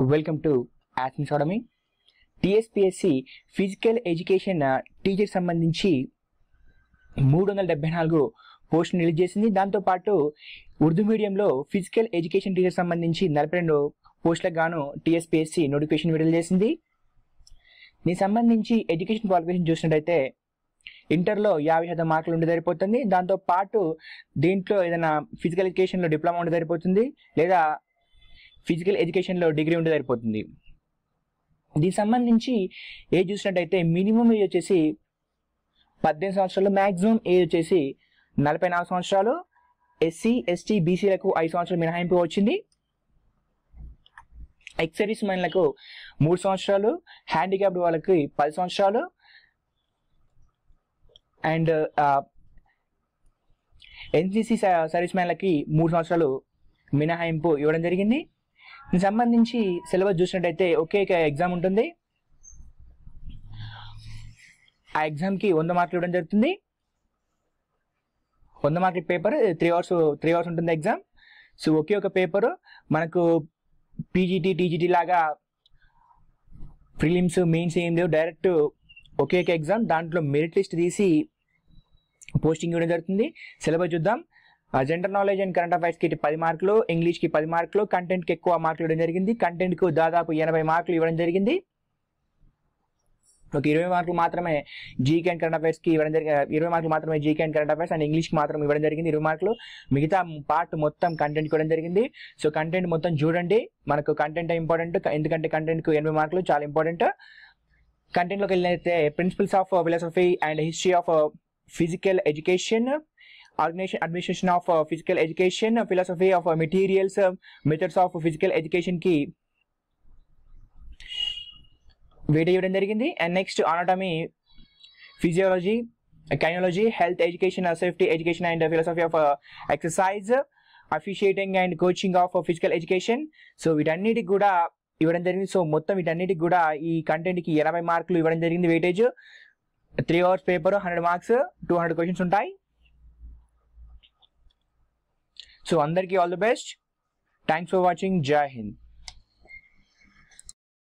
welcome to Athens academy TSPSC physical education teacher సంబంధించి మూడు వందల డెబ్బై నాలుగు పోస్టులు రిలీజ్ చేసింది దాంతోపాటు ఉర్దూ మీడియంలో ఫిజికల్ ఎడ్యుకేషన్ టీచర్ సంబంధించి నలభై రెండు పోస్టులకు గాను టిఎస్పిఎస్సి నోటిఫికేషన్ విడుదల చేసింది దీనికి సంబంధించి ఎడ్యుకేషన్ క్వాలిఫికేషన్ చూసినట్టయితే ఇంటర్లో యాభై శాతం మార్కులు ఉండి సరిపోతుంది దాంతో పాటు దీంట్లో ఏదైనా ఫిజికల్ ఎడ్యుకేషన్లో డిప్లొమా ఉండి సరిపోతుంది లేదా ఫిజికల్ ఎడ్యుకేషన్లో డిగ్రీ ఉండి సరిపోతుంది దీనికి సంబంధించి ఏజ్ చూసినట్టయితే మినిమం ఏజ్ వచ్చేసి పద్దెనిమిది సంవత్సరాలు మ్యాక్సిమం ఏజ్ వచ్చేసి నలభై నాలుగు సంవత్సరాలు ఎస్సీ ఎస్టీ బీసీలకు ఐదు సంవత్సరాలు మినహాయింపు వచ్చింది ఎక్స్ సర్వీస్ మెన్లకు మూడు సంవత్సరాలు హ్యాండిక్యాప్డ్ వాళ్ళకి పది సంవత్సరాలు అండ్ ఎన్సీసీ సర్వీస్ మ్యాన్లకి మూడు సంవత్సరాలు మినహాయింపు ఇవ్వడం జరిగింది దీనికి సంబంధించి సిలబస్ చూసినట్టయితే ఒకే ఒక ఎగ్జామ్ ఉంటుంది ఆ ఎగ్జామ్కి వంద మార్కులు ఇవ్వడం జరుగుతుంది వంద మార్కుల paper three hours three hours ఉంటుంది ఎగ్జామ్ సో ఒకే ఒక పేపరు మనకు పీజీటీ టీజీటీ లాగా ప్రిలిమ్స్ మెయిన్స్ ఏం లేవు డైరెక్ట్ ఒకే ఒక ఎగ్జామ్ దాంట్లో మెరిట్ లిస్ట్ తీసి పోస్టింగ్ ఇవ్వడం జరుగుతుంది సిలబస్ చూద్దాం జనరల్ నాలెడ్జ్ అండ్ కరెంట్ అఫైర్స్కి పది మార్కులు ఇంగ్లీష్కి పది మార్కులు కంటెంట్కి ఎక్కువ మార్కులు ఇవ్వడం జరిగింది కంటెంట్కు దాదాపు ఎనభై మార్కులు ఇవ్వడం జరిగింది ఒక ఇరవై మార్కులు మాత్రమే జీకే అండ్ కరెంట్ అఫైర్స్కి ఇవ్వడం జరిగింది ఇరవై మార్కులు మాత్రమే GK and current affairs and ఇంగ్లీష్కి మాత్రం ఇవ్వడం జరిగింది ఇరవై మార్కులు మిగతా పార్ట్ మొత్తం కంటెంట్ ఇవ్వడం జరిగింది సో కంటెంట్ మొత్తం చూడండి మనకు కంటెంట్ ఇంపార్టెంట్ ఎందుకంటే కంటెంట్కు ఎనభై మార్కులు చాలా ఇంపార్టెంట్ కంటెంట్లోకి వెళ్ళినైతే principles of philosophy and history of physical education organisation administration of physical education philosophy of materials methods of physical ఎడ్యుకేషన్కి వేట ఇవ్వడం జరిగింది and next anatomy physiology kinesiology health education safety education and philosophy of exercise officiating and coaching of physical education so వీటన్నిటికి కూడా ఇవ్వడం జరిగింది so మొత్తం వీటన్నిటికి కూడా ఈ కంటెంట్కి ఎనభై మార్కులు ఇవ్వడం జరిగింది weightage three hours paper hundred marks two hundred questions ఉంటాయి సో అందరికీ all the best thanks for watching జై హింద్